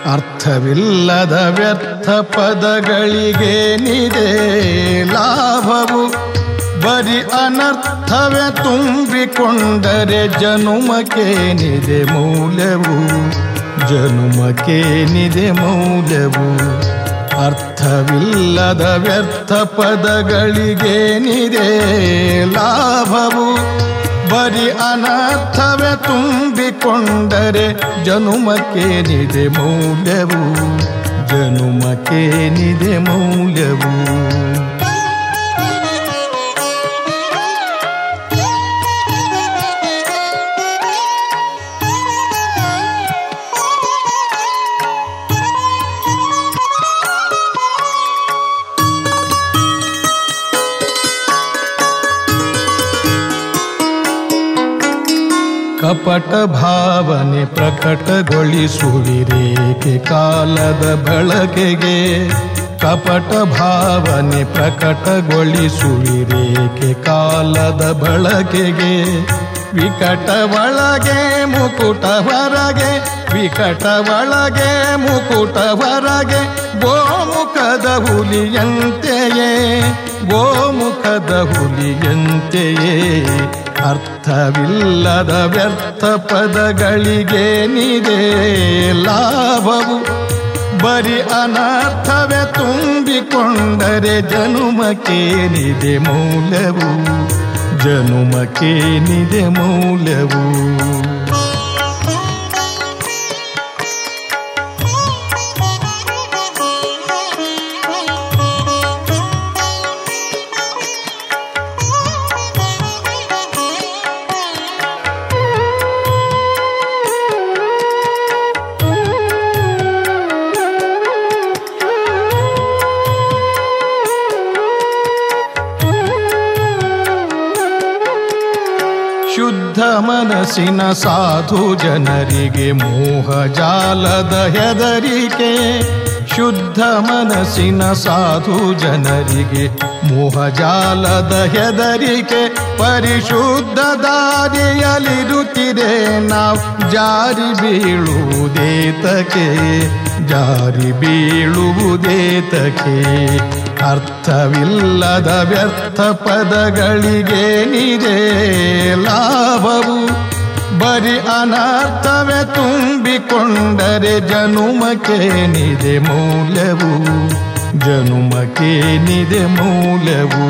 ಅರ್ಥವಿಲ್ಲದ ವ್ಯರ್ಥ ಪದಗಳಿಗೇನಿದೆ ಲಾಭವು ಬರಿ ಅನರ್ಥವೇ ತುಂಬಿಕೊಂಡರೆ ಜನುಮಕ್ಕೇನಿದೆ ಮೌಲ್ಯವು ಜನುಮಕ್ಕೇನಿದೆ ಮೌಲ್ಯವು ಅರ್ಥವಿಲ್ಲದ ವ್ಯರ್ಥ ಪದಗಳಿಗೇನಿದೆ ಲಾಭವು ಬರಿ ಅನರ್ಥವೇ ತುಂಬಿಕೊಂಡರೆ ಜನುಮಕ್ಕೇನಿದೆ ಮೌಲ್ಯವು ಜನುಮಕ್ಕೇನಿದೆ ಮೌಲ್ಯವು ಕಪಟ ಭಾವನೆ ಪ್ರಕಟಗೊಳಿಸುವಿರೇಕೆ ಕಾಲದ ಬಳಕೆಗೆ ಕಪಟ ಭಾವನೆ ಪ್ರಕಟಗೊಳಿಸುವಿರೇಕೆ ಕಾಲದ ಬಳಕೆಗೆ ವಿಕಟ ಒಳಗೆ ಮುಕುಟ ಹೊರಗೆ ವಿಕಟ ಒಳಗೆ ಮುಕುಟ ಹೊರಗೆ ಗೋಮುಖದ ಹುಲಿಯಂತೆಯೇ ಗೋಮುಖದ ಹುಲಿಯಂತೆಯೇ ಅರ್ಥವಿಲ್ಲದ ವ್ಯರ್ಥ ಪದಗಳಿಗೇನಿದೆ ಲಾಭವು ಬರಿ ಅನರ್ಥವೇ ತುಂಬಿಕೊಂಡರೆ ಜನುಮಕ್ಕೇನಿದೆ ಮೌಲ್ಯವು ಜನುಮಕ್ಕೇನಿದೆ ಮೌಲ್ಯವು ಶುದ್ಧ ಮನಸ್ಸಿನ ಸಾಧು ಜನರಿಗೆ ಮೋಹ ಜಾಲದ ಹೆದರಿಕೆ ಶುದ್ಧ ಮನಸ್ಸಿನ ಸಾಧು ಜನರಿಗೆ ಮೋಹ ಜಾಲದ ಹೆದರಿಕೆ ಪರಿಶುದ್ಧ ದಾರಿಯಲ್ಲಿರುತ್ತಿದೆ ನಾವು ಜಾರಿ ಬೀಳುವುದೇತಕ್ಕೆ ಜಾರಿ ಬೀಳುವುದೇತಕ್ಕೆ ಅರ್ಥವಿಲ್ಲದ ವ್ಯರ್ಥ ಪದಗಳಿಗೇನಿದೆ ಲಾಭವು ಬರಿ ಅನರ್ಥವೇ ತುಂಬಿಕೊಂಡರೆ ಜನುಮಕ್ಕೇನಿದೆ ಮೌಲ್ಯವು ಜನುಮಕ್ಕೇನಿದೆ ಮೌಲ್ಯವು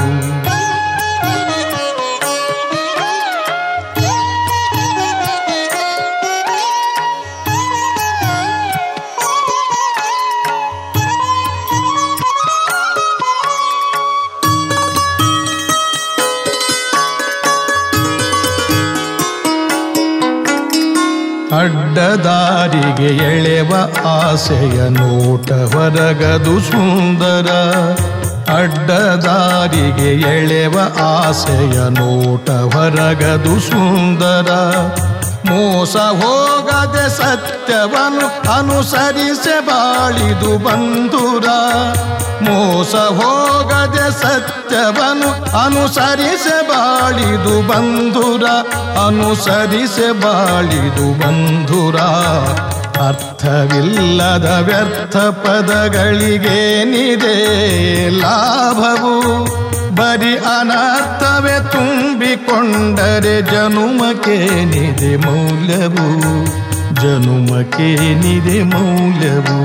ಅಡ್ಡದಾರಿಗೆ ಎಳೆವ ಆಸೆಯ ನೋಟ ಹೊರಗದು ಸುಂದರ ಅಡ್ಡದಾರಿಗೆ ಎಳೆವ ಆಸೆಯ ನೋಟ ಹೊರಗದು ಸುಂದರ ಮೋಸ ಹೋಗದೆ ಸತ್ಯವನ್ನು ಅನುಸರಿಸೆ ಬಾಳಿದು ಬಂಧುರ ಮೋಸ ಹೋಗದೆ ಸತ್ಯವನ್ನು ಅನುಸರಿಸೆ ಬಾಳಿದು ಬಂಧುರ ಅನುಸರಿಸೆ ಬಾಳಿದು ಬಂಧುರ ಅರ್ಥವಿಲ್ಲದ ವ್ಯರ್ಥ ಪದಗಳಿಗೇನಿದೆ ಲಾಭವು ಬರಿ ಅನರ್ಥವೇ ತುಂಬಿಕೊಂಡರೆ ಜನುಮಕ್ಕೇನಿದೆ ಮೌಲ್ಯವು ಜನುಮಕ್ಕೇನಿದೆ ಮೌಲ್ಯವು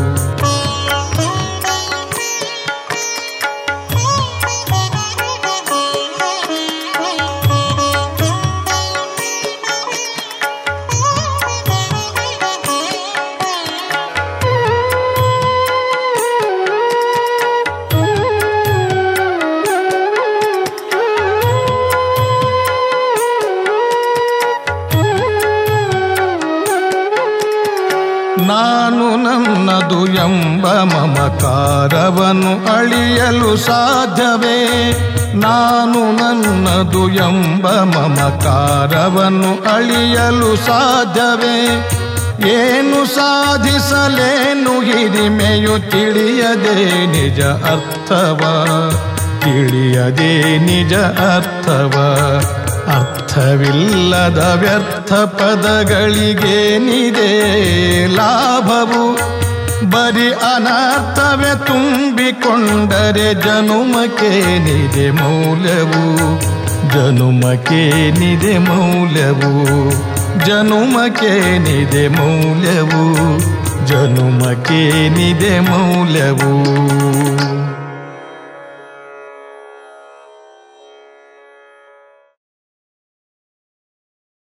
ನಾನು ನನ್ನದು ಎಂಬ ಮಮಕಾರವನ್ನು ಅಳಿಯಲು ಸಾಧ್ಯವೇ ನಾನು ನನ್ನದು ಎಂಬ ಮಮಕಾರವನ್ನು ಅಳಿಯಲು ಸಾಧ್ಯವೇ ಏನು ಸಾಧಿಸಲೇನು ಹಿರಿಮೆಯು ತಿಳಿಯದೆ ನಿಜ ಅರ್ಥವ ತಿಳಿಯದೆ ನಿಜ ಅರ್ಥವ ಅರ್ಥವಿಲ್ಲದ ವ್ಯರ್ಥ ಪದಗಳಿಗೇನಿದೆ ಲಾಭವು ಬರಿ ಅನರ್ಥವೇ ತುಂಬಿಕೊಂಡರೆ ಜನುಮಕ್ಕೇನಿದೆ ಮೌಲ್ಯವು ಜನುಮಕ್ಕೇನಿದೆ ಮೌಲ್ಯವು ಜನುಮಕ್ಕೇನಿದೆ ಮೌಲ್ಯವು ಜನುಮಕ್ಕೇನಿದೆ ಮೌಲ್ಯವು